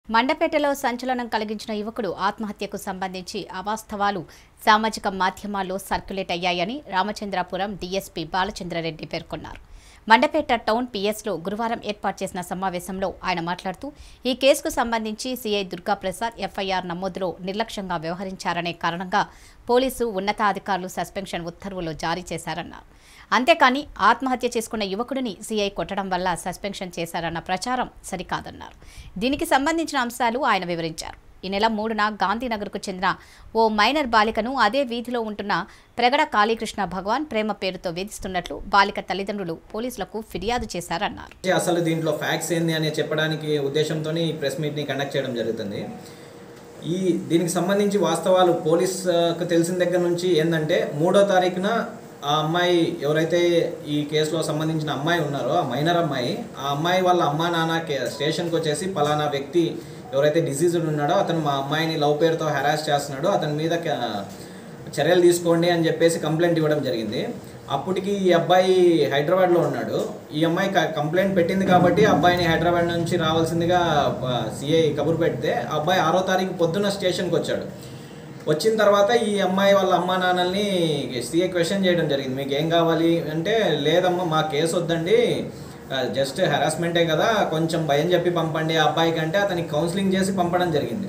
మండపేటలో సంచలనం కలిగించిన యువకుడు ఆత్మహత్యకు సంబంధించి అవాస్తవాలు సామాజిక మాధ్యమాల్లో సర్క్యులేట్ అయ్యాయని రామచంద్రాపురం డీఎస్పీ బాలచంద్రారెడ్డి పేర్కొన్నారు మండపేట టౌన్ పిఎస్లో గురువారం ఏర్పాటు చేసిన సమావేశంలో ఆయన మాట్లాడుతూ ఈ కేసుకు సంబంధించి సీఐ దుర్గాప్రసాద్ ఎఫ్ఐఆర్ నమోదులో నిర్లక్ష్యంగా వ్యవహరించారనే కారణంగా పోలీసు ఉన్నతాధికారులు సస్పెన్షన్ ఉత్తర్వులు జారీ చేశారన్నారు అంతేకాని ఆత్మహత్య చేసుకున్న యువకుడిని సీఐ కొట్టడం వల్ల సస్పెన్షన్ చేశారన్న ప్రచారం సరికాదన్నారు దీనికి సంబంధించిన అంశాలు ఆయన వివరించారు ఈ నెల మూడున గాంధీనగర్కు చెందిన ఓ మైనర్ బాలికను అదే వీధిలో ఉంటున్న ప్రగడ కాళీకృష్ణ భగవాన్ ప్రేమ పేరుతో వేధిస్తున్నట్లు బాలిక తల్లిదండ్రులు పోలీసులకు ఫిర్యాదు చేశారన్నారు అసలు దీంట్లో ఫ్యాక్ట్స్ ఏంది అని చెప్పడానికి ఉద్దేశంతో ఈ ప్రెస్ మీట్ని కండక్ట్ చేయడం జరుగుతుంది ఈ దీనికి సంబంధించి వాస్తవాలు పోలీసుకు తెలిసిన దగ్గర నుంచి ఏంటంటే మూడో తారీఖున ఆ అమ్మాయి ఎవరైతే ఈ కేసులో సంబంధించిన అమ్మాయి ఉన్నారో ఆ మైనర్ అమ్మాయి ఆ అమ్మాయి వాళ్ళ అమ్మా నాన్న కే- స్టేషన్కి వచ్చేసి పలానా వ్యక్తి ఎవరైతే డిసీజ్డ్ ఉన్నాడో అతను మా అమ్మాయిని లవ్ పేరుతో హెరాస్ చేస్తున్నాడో అతని మీద క- చర్యలు తీసుకోండి అని చెప్పేసి కంప్లైంట్ ఇవ్వడం జరిగింది అప్పటికి ఈ అబ్బాయి హైదరాబాద్లో ఉన్నాడు ఈ అమ్మాయి క- కంప్లైంట్ పెట్టింది కాబట్టి ఆ అబ్బాయిని హైదరాబాద్ నుంచి రావాల్సిందిగా సిఐ కబురు పెడితే ఆ అబ్బాయి ఆరో తారీఖు పొద్దున్న స్టేషన్కి వచ్చాడు వచ్చిన తర్వాత ఈ అమ్మాయి వాళ్ళ అమ్మా నాన్నల్ని సీఏ క్వశ్చన్ చేయడం జరిగింది మీకు ఏం కావాలి అంటే లేదమ్మా మా కేసు వద్దండి జస్ట్ హెరాస్మెంటే కదా కొంచెం భయం చెప్పి పంపండి ఆ అబ్బాయి కంటే అతనికి కౌన్సిలింగ్ చేసి పంపడం జరిగింది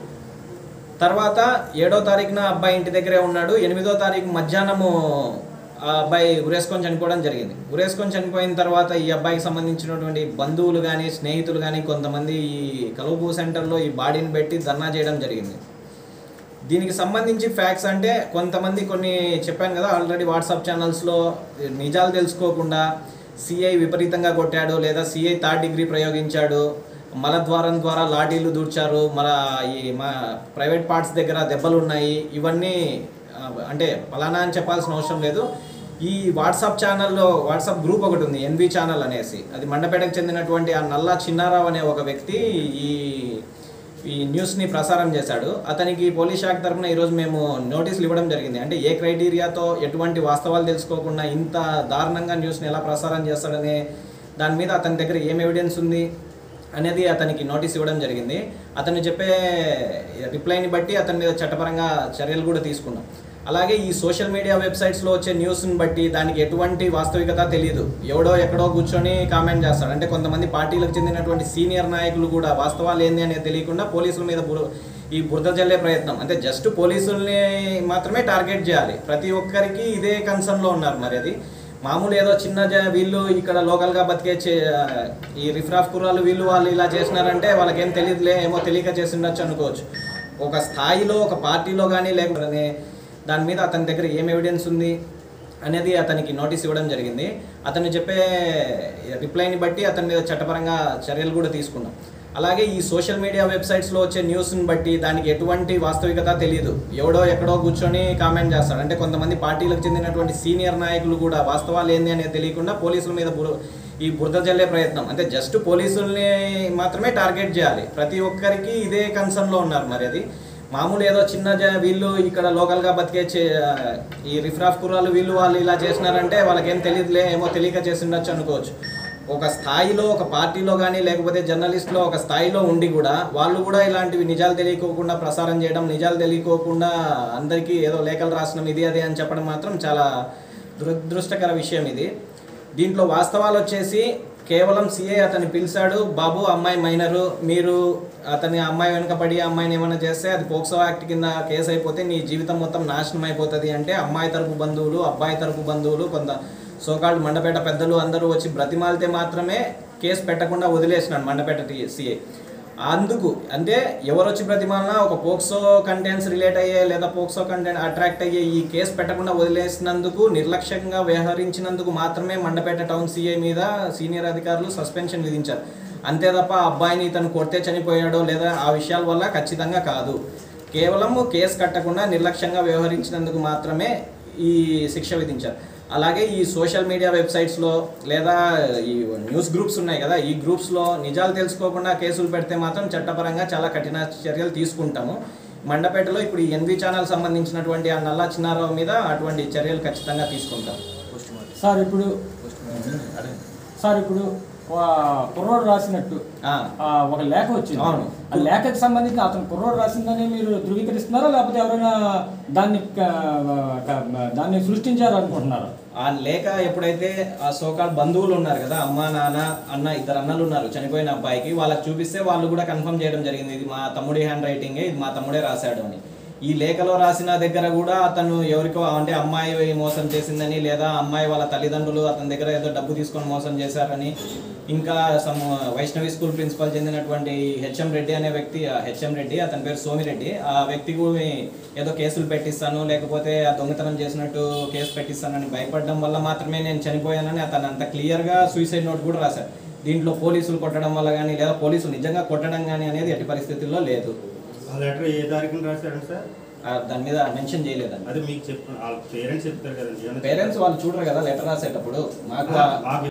తర్వాత ఏడో తారీఖున అబ్బాయి ఇంటి దగ్గరే ఉన్నాడు ఎనిమిదో తారీఖు మధ్యాహ్నము ఆ అబ్బాయి ఉరేసుకొని చనిపోవడం జరిగింది ఉరేసుకొని చనిపోయిన తర్వాత ఈ అబ్బాయికి సంబంధించినటువంటి బంధువులు కానీ స్నేహితులు కానీ కొంతమంది ఈ కలుపు సెంటర్లో ఈ బాడీని పెట్టి ధర్నా చేయడం జరిగింది దీనికి సంబంధించి ఫ్యాక్ట్స్ అంటే కొంతమంది కొన్ని చెప్పాను కదా ఆల్రెడీ వాట్సాప్ ఛానల్స్లో నిజాలు తెలుసుకోకుండా సిఐ విపరీతంగా కొట్టాడు లేదా సిఐ థర్డ్ డిగ్రీ ప్రయోగించాడు మలద్వారం ద్వారా లాఠీలు దూర్చారు మన ఈ మా ప్రైవేట్ పార్ట్స్ దగ్గర దెబ్బలు ఉన్నాయి ఇవన్నీ ఆ, అంటే ఫలానా అని చెప్పాల్సిన అవసరం లేదు ఈ వాట్సాప్ ఛానల్లో వాట్సాప్ గ్రూప్ ఒకటి ఉంది ఎన్వి ఛానల్ అనేసి అది మండపేటకు చెందినటువంటి ఆ నల్లా చిన్నారావు అనే ఒక వ్యక్తి ఈ ఈ న్యూస్ని ప్రసారం చేశాడు అతనికి పోలీస్ శాఖ తరఫున ఈరోజు మేము నోటీసులు ఇవ్వడం జరిగింది అంటే ఏ క్రైటీరియాతో ఎటువంటి వాస్తవాలు తెలుసుకోకుండా ఇంత దారుణంగా న్యూస్ని ఎలా ప్రసారం చేస్తాడనే దాని మీద అతని దగ్గర ఏం ఎవిడెన్స్ ఉంది అనేది అతనికి నోటీస్ ఇవ్వడం జరిగింది అతను చెప్పే రిప్లైని బట్టి అతని మీద చట్టపరంగా చర్యలు కూడా తీసుకున్నాం అలాగే ఈ సోషల్ మీడియా వెబ్సైట్స్లో వచ్చే న్యూస్ని బట్టి దానికి ఎటువంటి వాస్తవికత తెలియదు ఎవడో ఎక్కడో కూర్చొని కామెంట్ చేస్తాడు అంటే కొంతమంది పార్టీలకు చెందినటువంటి సీనియర్ నాయకులు కూడా వాస్తవాలు ఏంది అనేది తెలియకుండా పోలీసుల మీద బుర ఈ బురద జల్లే ప్రయత్నం అంటే జస్ట్ పోలీసుల్ని మాత్రమే టార్గెట్ చేయాలి ప్రతి ఒక్కరికి ఇదే కన్సర్న్లో ఉన్నారు మరి అది మామూలు ఏదో చిన్న జ- వీళ్ళు ఇక్కడ లోకల్గా బతికే చే- ఈ రిఫ్రాఫ్ కుర్రాలు వీళ్ళు వాళ్ళు ఇలా చేసినారంటే వాళ్ళకేం తెలియదులే ఏమో తెలియక చేసి ఉండొచ్చు అనుకోవచ్చు ఒక స్థాయిలో ఒక పార్టీలో కానీ లేకపోతే దాని మీద అతని దగ్గర ఏం ఎవిడెన్స్ ఉంది అనేది అతనికి నోటీస్ ఇవ్వడం జరిగింది అతను చెప్పే రిప్లైని బట్టి అతని మీద చట్టపరంగా చర్యలు కూడా తీసుకున్నాం అలాగే ఈ సోషల్ మీడియా వెబ్సైట్స్లో వచ్చే న్యూస్ని బట్టి దానికి ఎటువంటి వాస్తవికత తెలియదు ఎవడో ఎక్కడో కూర్చొని కామెంట్ చేస్తాడు అంటే కొంతమంది పార్టీలకు చెందినటువంటి సీనియర్ నాయకులు కూడా వాస్తవాలు ఏంది అనేది తెలియకుండా పోలీసుల మీద బుర ఈ బురద జల్లే ప్రయత్నం అంటే జస్ట్ పోలీసుల్ని మాత్రమే టార్గెట్ చేయాలి ప్రతి ఒక్కరికి ఇదే కన్సర్న్లో ఉన్నారు మరి అది మామూలు ఏదో చిన్న జ- వీళ్ళు ఇక్కడ లోకల్గా బతికే చే- ఈ రిఫ్రాఫ్ కుర్రాలు వీళ్ళు వాళ్ళు ఇలా చేసినారంటే వాళ్ళకేం తెలియదులే ఏమో తెలియక చేసి ఉండొచ్చు అనుకోవచ్చు ఒక స్థాయిలో ఒక పార్టీలో కానీ లేకపోతే జర్నలిస్ట్లో ఒక స్థాయిలో ఉండి కూడా వాళ్ళు కూడా ఇలాంటివి నిజాలు తెలియకోకుండా ప్రసారం చేయడం నిజాలు తెలియకోకుండా అందరికీ ఏదో లేఖలు రాసడం ఇది అదే అని చెప్పడం మాత్రం చాలా దురదృష్టకర విషయం ఇది దీంట్లో వాస్తవాలు వచ్చేసి కేవలం సిఐ అతన్ని పిలిచాడు బాబు అమ్మాయి మైనరు మీరు అతని అమ్మాయి వెనుక పడి ఆ అమ్మాయిని ఏమైనా చేస్తే అది పోక్సో యాక్ట్ కింద కేసు అయిపోతే నీ జీవితం మొత్తం నాశనం అయిపోతుంది అంటే అమ్మాయి తరపు బంధువులు అబ్బాయి తరపు బంధువులు కొంత సోకాళ్ళు మండపేట పెద్దలు అందరూ వచ్చి బ్రతిమాలితే మాత్రమే కేసు పెట్టకుండా వదిలేసినాడు మండపేట సిఐ అందుకు అంటే ఎవరు వచ్చి ప్రతిమాలన ఒక పోక్సో కంటెంట్స్ రిలేట్ అయ్యే లేదా పోక్సో కంటెంట్ అట్రాక్ట్ అయ్యే ఈ కేసు పెట్టకుండా వదిలేసినందుకు నిర్లక్ష్యంగా వ్యవహరించినందుకు మాత్రమే మండపేట టౌన్ సిఐ మీద సీనియర్ అధికారులు సస్పెన్షన్ విధించారు అంతే తప్ప ఆ అబ్బాయిని ఇతను కొడితే చనిపోయాడో లేదా ఆ విషయాల వల్ల ఖచ్చితంగా కాదు కేవలం కేసు కట్టకుండా నిర్లక్ష్యంగా వ్యవహరించినందుకు మాత్రమే ఈ శిక్ష విధించారు అలాగే ఈ సోషల్ మీడియా వెబ్సైట్స్లో లేదా ఈ న్యూస్ గ్రూప్స్ ఉన్నాయి కదా ఈ గ్రూప్స్లో నిజాలు తెలుసుకోకుండా కేసులు పెడితే మాత్రం చట్టపరంగా చాలా కఠిన చర్యలు తీసుకుంటాము మండపేటలో ఇప్పుడు ఈ ఎన్వి ఛానల్ సంబంధించినటువంటి ఆ నల్లా చిన్నారావు మీద అటువంటి చర్యలు ఖచ్చితంగా తీసుకుంటాం సార్ ఇప్పుడు సార్ ఇప్పుడు ఆ కుర్రోడు రాసినట్టు ఆ, ఆ, ఒక లేఖ వచ్చింది అవును. ఆ లేఖకు సంబంధించి అతను కుర్రోడు రాసిందని మీరు ధృవీకరిస్తున్నారా లేకపోతే ఎవరైనా దాన్ని క- క- దాన్ని సృష్టించారు అనుకుంటున్నారా ఆ లేఖ ఎప్పుడైతే ఆ సోకాల్ బంధువులు ఉన్నారు కదా అమ్మ నాన్న అన్న ఇద్దరు అన్నలు ఉన్నారు చనిపోయిన అబ్బాయికి వాళ్ళకి చూపిస్తే వాళ్ళు కూడా కన్ఫర్మ్ చేయడం జరిగింది ఇది మా తమ్ముడి హ్యాండ్ రైటింగే ఇది మా తమ్ముడే రాశాడు అని ఈ లేఖలో రాసిన దగ్గర కూడా అతను ఎవరికో అంటే అమ్మాయి మోసం చేసిందని లేదా అమ్మాయి వాళ్ళ తల్లిదండ్రులు అతని దగ్గర ఏదో డబ్బు తీసుకొని మోసం చేశారని ఇంకా సమ్ వైష్ణవి స్కూల్ ప్రిన్సిపల్ చెందినటువంటి హెచ్ఎం రెడ్డి అనే వ్యక్తి హెచ్ఎం రెడ్డి అతని పేరు సోమిరెడ్డి ఆ వ్యక్తికి ఏదో కేసులు పెట్టిస్తాను లేకపోతే ఆ దొంగతనం చేసినట్టు కేసు పెట్టిస్తానని భయపడడం వల్ల మాత్రమే నేను చనిపోయానని అతను అంత క్లియర్గా సూసైడ్ నోట్ కూడా రాశారు దీంట్లో పోలీసులు కొట్టడం వల్ల కానీ లేదా పోలీసులు నిజంగా కొట్టడం కానీ అనేది ఎట్టి పరిస్థితుల్లో లేదు ఆ లెటర్ ఏ తారీఖున రాశాడు సార్ ఆ దాని మీద మెన్షన్ చేయలేదండి అది మీకు చెప్పు వాళ్ళ పేరెంట్స్ చెప్తారు కదండి ఏమన్నా పేరెంట్స్ వాళ్ళు చూడరు కదా లెటర్ రాసేటప్పుడు మాకు చెప్తారా? ఆ- మాకు